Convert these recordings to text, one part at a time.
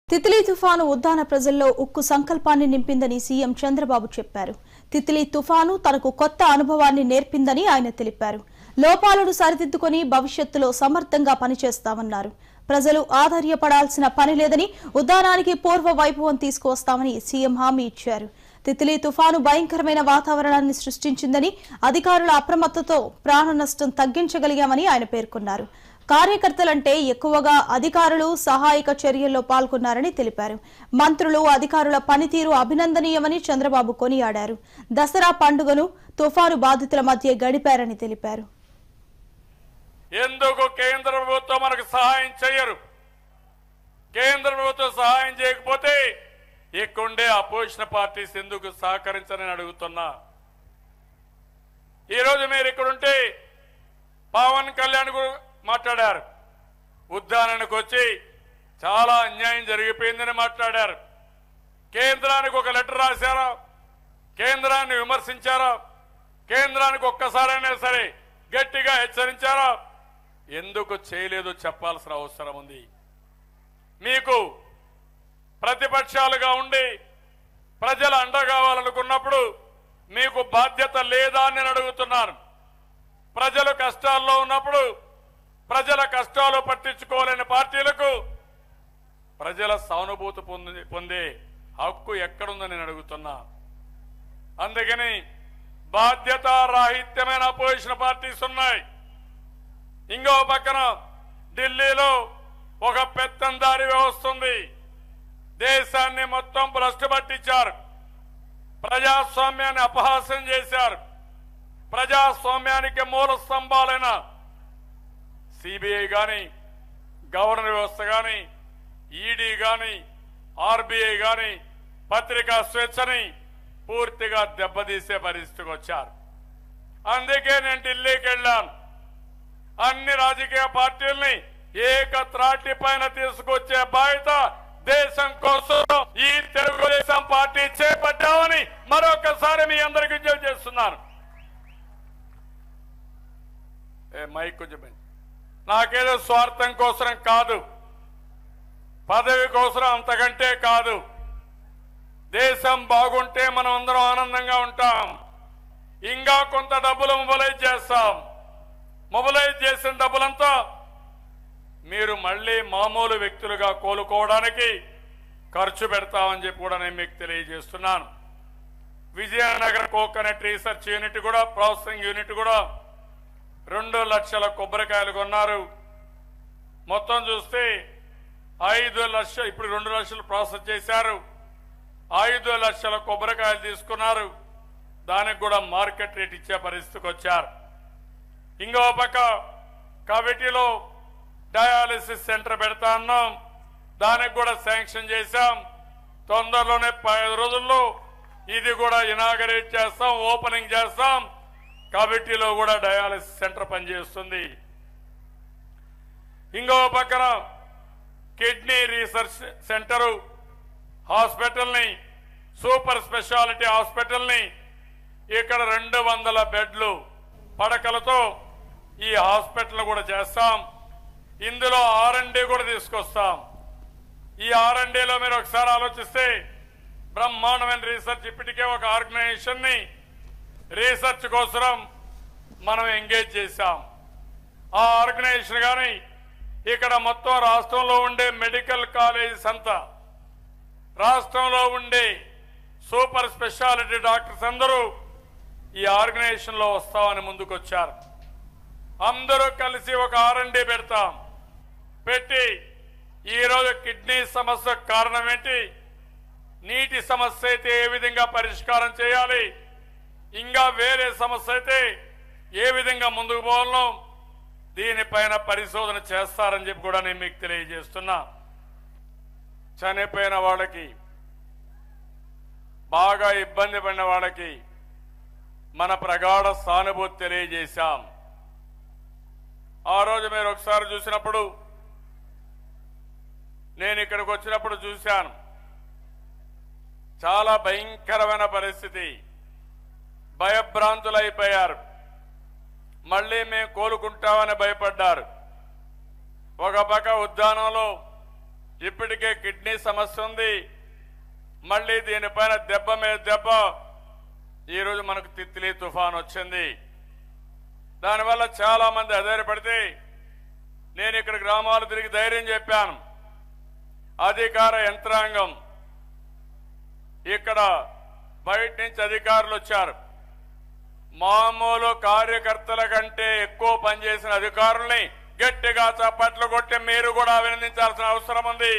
తిత్లీ తుఫాను ఉద్దాన ప్రజల్లో ఉక్కు సంకల్పాన్ని నింపిందని సీఎం చంద్రబాబు చెప్పారు తిత్లీ తుఫాను తనకు కొత్త అనుభవాన్ని నేర్పిందని ఆయన తెలిపారు లోపాలను సరిదిద్దుకొని భవిష్యత్తులో సమర్థంగా పనిచేస్తామన్నారు ప్రజలు ఆధైర్యపడాల్సిన పని లేదని ఉద్దానానికి పూర్వ వైభవం తీసుకువస్తామని సీఎం హామీ ఇచ్చారు తిత్లీ తుఫాను భయంకరమైన వాతావరణాన్ని సృష్టించిందని అధికారుల అప్రమత్తతో ప్రాణ నష్టం తగ్గించగలిగామని ఆయన పేర్కొన్నారు కార్యకర్తలంటే ఎక్కువగా అధికారులు సహాయక చర్యల్లో పాల్గొన్నారని తెలిపారు మంత్రులు అధికారుల పనితీరు అభినందనీయమని చంద్రబాబు కొనియాడారు దసరా పండుగను తుఫాను బాధితుల మధ్య గడిపారని తెలిపారు ఎందుకు కేంద్ర ప్రభుత్వం మనకు సహాయం చేయరు కేంద్ర ప్రభుత్వం సహాయం చేయకపోతే ఇక్కడుండే అపోజిషన్ పార్టీస్ ఎందుకు సహకరించని అడుగుతున్నా ఈరోజు మీరు ఇక్కడుంటే పవన్ కళ్యాణ్ గు- మాట్లాడారు ఉద్దానానికి వచ్చి చాలా అన్యాయం జరిగిపోయిందని మాట్లాడారు కేంద్రానికి ఒక లెటర్ రాశారా కేంద్రాన్ని విమర్శించారా కేంద్రానికి ఒక్కసారైనా సరే గట్టిగా హెచ్చరించారా ఎందుకు చేయలేదో చెప్పాల్సిన అవసరం ఉంది మీకు ప్రతిపక్షాలుగా ఉండి ప్రజల అండ కావాలనుకున్నప్పుడు మీకు బాధ్యత లేదా అని నేను అడుగుతున్నాను ప్రజలు కష్టాల్లో ఉన్నప్పుడు ప్రజల కష్టాలు పట్టించుకోలేని పార్టీలకు ప్రజల సానుభూతి పొంది పొందే హక్కు ఎక్కడుందని నేను అడుగుతున్నా అందుకని బాధ్యత రాహిత్యమైన అపోజిషన్ పార్టీస్ ఉన్నాయి ఇంకో పక్కన ఢిల్లీలో ఒక పెత్తందారి వ్యవస్థ ఉంది దేశాన్ని మొత్తం భ్రష్టు పట్టించారు ప్రజాస్వామ్యాన్ని అపహాస్యం చేశారు ప్రజాస్వామ్యానికి మూల స్తంభాలైన సిబిఐ గాని గవర్నర్ వ్యవస్థ గాని ఈడీ గాని ఆర్బీఐ గాని పత్రికా స్వేచ్ఛని పూర్తిగా దెబ్బతీసే పరిస్థితికి వచ్చారు అందుకే నేను ఢిల్లీకి వెళ్ళాను అన్ని రాజకీయ పార్టీల్ని ఏక త్రాటి పైన తీసుకొచ్చే బాధ్యత దేశం కోసం ఈ తెలుగుదేశం పార్టీ చేపట్టామని మరొకసారి మీ అందరికీ విజ్ఞప్తి చేస్తున్నాను ఏ మైక్ కొంచెం పెంచు. నాకేదో స్వార్థం కోసం కాదు పదవి కోసం అంతకంటే కాదు దేశం బాగుంటే మనం అందరం ఆనందంగా ఉంటాం ఇంకా కొంత డబ్బులు మొబలైజ్ చేస్తాం మొబలైజ్ చేసిన డబ్బులంతా మీరు మళ్ళీ మామూలు వ్యక్తులుగా కోలుకోవడానికి ఖర్చు పెడతామని చెప్పి కూడా నేను మీకు తెలియజేస్తున్నాను విజయనగర కోకోనట్ రీసెర్చ్ యూనిట్ కూడా ప్రాసెసింగ్ యూనిట్ కూడా రెండు లక్షల కొబ్బరికాయలు కొన్నారు మొత్తం చూస్తే ఐదు లక్షలు ఇప్పుడు రెండు లక్షలు ప్రాసెస్ చేశారు ఐదు లక్షల కొబ్బరికాయలు తీసుకున్నారు దానికి కూడా మార్కెట్ రేట్ ఇచ్చే పరిస్థితికి వచ్చారు ఇంకో పక్క కమిటీలో డయాలిసిస్ సెంటర్ పెడతా అన్నాం దానికి కూడా శాంక్షన్ చేశాం తొందరలోనే పది రోజుల్లో ఇది కూడా ఇనాగరేట్ చేస్తాం ఓపెనింగ్ చేస్తాం కమిటీలో కూడా డయాలిసిస్ సెంటర్ పనిచేస్తుంది ఇంకో పక్కన కిడ్నీ రీసెర్చ్ సెంటరు హాస్పిటల్ని సూపర్ స్పెషాలిటీ హాస్పిటల్ని ఇక్కడ రెండు వందల బెడ్లు పడకలతో ఈ హాస్పిటల్ కూడా చేస్తాం ఇందులో ఆర్ఎండి కూడా తీసుకొస్తాం ఈ ఆర్ఎండిలో మీరు ఒకసారి ఆలోచిస్తే బ్రహ్మాండమైన రీసెర్చ్ ఇప్పటికే ఒక ఆర్గనైజేషన్ ని రీసెర్చ్ కోసం మనం ఎంగేజ్ చేశాం ఆ ఆర్గనైజేషన్ కానీ ఇక్కడ మొత్తం రాష్ట్రంలో ఉండే మెడికల్ కాలేజెస్ అంతా రాష్ట్రంలో ఉండే సూపర్ స్పెషాలిటీ డాక్టర్స్ అందరూ ఈ ఆర్గనైజేషన్ లో వస్తామని ముందుకొచ్చారు అందరూ కలిసి ఒక ఆర్ఎండి పెడతాం పెట్టి ఈరోజు కిడ్నీ సమస్య కారణం ఏంటి నీటి సమస్య అయితే ఏ విధంగా పరిష్కారం చేయాలి ఇంకా వేరే సమస్య అయితే ఏ విధంగా ముందుకు పోవాలో దీనిపైన పరిశోధన చేస్తారని చెప్పి కూడా నేను మీకు తెలియజేస్తున్నా చనిపోయిన వాళ్ళకి బాగా ఇబ్బంది పడిన వాళ్ళకి మన ప్రగాఢ సానుభూతి తెలియజేశాం ఆ రోజు మీరు ఒకసారి చూసినప్పుడు నేను ఇక్కడికి వచ్చినప్పుడు చూశాను చాలా భయంకరమైన పరిస్థితి భయభ్రాంతులైపోయారు మళ్ళీ మేము కోలుకుంటామని భయపడ్డారు ఒక పక్క ఉద్యానంలో ఇప్పటికే కిడ్నీ సమస్య ఉంది మళ్ళీ దీనిపైన దెబ్బ మీద దెబ్బ ఈరోజు మనకు తిత్లీ తుఫాన్ వచ్చింది దానివల్ల చాలా మంది అధైర్యపడితే నేను ఇక్కడ గ్రామాలు తిరిగి ధైర్యం చెప్పాను అధికార యంత్రాంగం ఇక్కడ బయట నుంచి అధికారులు వచ్చారు మామూలు కార్యకర్తల కంటే ఎక్కువ పనిచేసిన అధికారుల్ని గట్టిగా చప్పట్లు కొట్టి మీరు కూడా అభినందించాల్సిన అవసరం ఉంది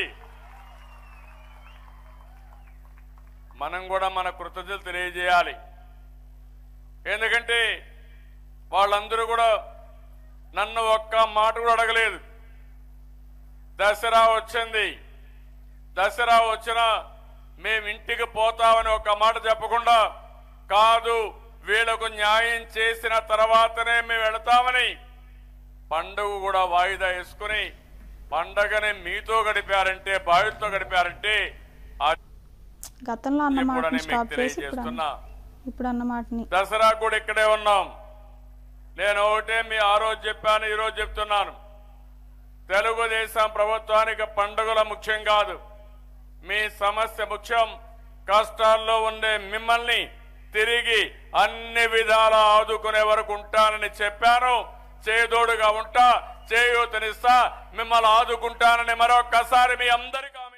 మనం కూడా మన కృతజ్ఞతలు తెలియజేయాలి ఎందుకంటే వాళ్ళందరూ కూడా నన్ను ఒక్క మాట కూడా అడగలేదు దసరా వచ్చింది దసరా వచ్చినా మేము ఇంటికి పోతామని ఒక మాట చెప్పకుండా కాదు వీళ్ళకు న్యాయం చేసిన తర్వాతనే మేము వెళతామని పండుగ కూడా వాయిదా వేసుకుని పండగని మీతో గడిపారంటే బావితో గడిపారంటే అది గతంలో అన్న కూడా మాటని నేను మీకు స్టాప్ చేసి ఇప్పుడు తెలియజేస్తున్నా అన్న- ఇప్పుడు అన్న మాటని దసరా కూడా ఇక్కడే ఉన్నాం నేను ఒకటే మీ ఆ రోజు చెప్పాను ఈ రోజు చెప్తున్నాను తెలుగుదేశం ప్రభుత్వానికి పండుగల ముఖ్యం కాదు మీ సమస్య ముఖ్యం కష్టాల్లో ఉండే మిమ్మల్ని తిరిగి అన్ని విధాల ఆదుకునే వరకు ఉంటానని చెప్పాను చేదోడుగా ఉంటా చేయూతనిస్తా మిమ్మల్ని ఆదుకుంటానని మరొక్కసారి మీ అందరికీ హామీ